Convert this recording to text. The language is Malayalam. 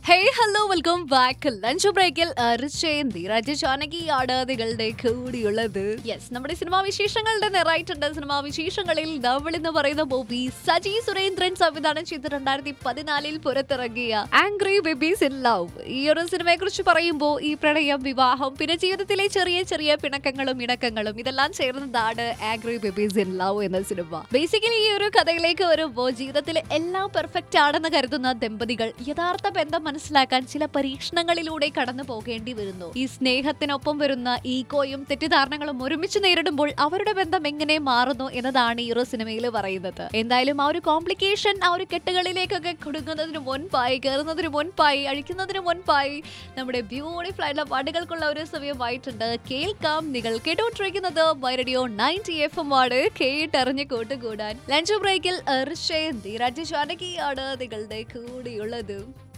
hey hello welcome back lunch ബ്രേക്കിൽ റിച്ചയും ധീരാജ് ജാനകിയാണ് നിങ്ങളുടെ കൂടിയുള്ളത് യെസ് നമ്മുടെ സിനിമാ വിശേഷങ്ങളുടെ നിറയിട്ടുണ്ട് സിനിമാ വിശേഷങ്ങളിൽ നമ്മൾ എന്ന് പറയുന്ന മൂവി സജി സുരേന്ദ്രൻ സംവിധാനം ചെയ്ത് രണ്ടായിരത്തി പതിനാലിൽ പുറത്തിറങ്ങിയ ആംഗ്രി ബേബീസ് ഇൻ ലവ് ഈ ഒരു സിനിമയെ കുറിച്ച് പറയുമ്പോൾ ഈ പ്രണയം വിവാഹം പിന്നെ ജീവിതത്തിലെ ചെറിയ ചെറിയ പിണക്കങ്ങളും ഇണക്കങ്ങളും ഇതെല്ലാം ചേർന്നതാണ് ആംഗ്രി ബേബീസ് ഇൻ ലവ് എന്ന സിനിമ ബേസിക്കലി ഈ ഒരു കഥയിലേക്ക് വരുമ്പോൾ ജീവിതത്തിൽ എല്ലാം പെർഫെക്റ്റ് ആണെന്ന് കരുതുന്ന ദമ്പതികൾ യഥാർത്ഥ ബന്ധം മനസ്സിലാക്കാൻ ചില പരീക്ഷണങ്ങളിലൂടെ കടന്നു പോകേണ്ടി വരുന്നു ഈ സ്നേഹത്തിനൊപ്പം വരുന്ന ഈഗോയും തെറ്റിദ്ധാരണകളും ഒരുമിച്ച് നേരിടുമ്പോൾ അവരുടെ ബന്ധം എങ്ങനെ മാറുന്നു എന്നതാണ് ഈ ഒരു സിനിമയിൽ പറയുന്നത് എന്തായാലും ആ ഒരു കോംപ്ലിക്കേഷൻ ആ ഒരു കെട്ടുകളിലേക്കൊക്കെ കൊടുക്കുന്നതിന് മുൻപായി കയറുന്നതിന് മുൻപായി അഴിക്കുന്നതിന് മുൻപായി നമ്മുടെ ബ്യൂട്ടിഫുൾ ആയിട്ടുള്ള പാട്ടുകൾക്കുള്ള ഒരു സമയമായിട്ടുണ്ട് കേൾക്കാം നിങ്ങൾ കേട്ടോണ്ടിരിക്കുന്നത് റേഡിയോ നയൻറ്റി എഫ് എം ആണ് കേട്ടറിഞ്ഞ് കൂട്ടുകൂടാൻ ലഞ്ച് ബ്രേക്കിൽ ഋഷേ ധീരാജ് ജാനകിയാണ് നിങ്ങളുടെ കൂടെയുള്ളത്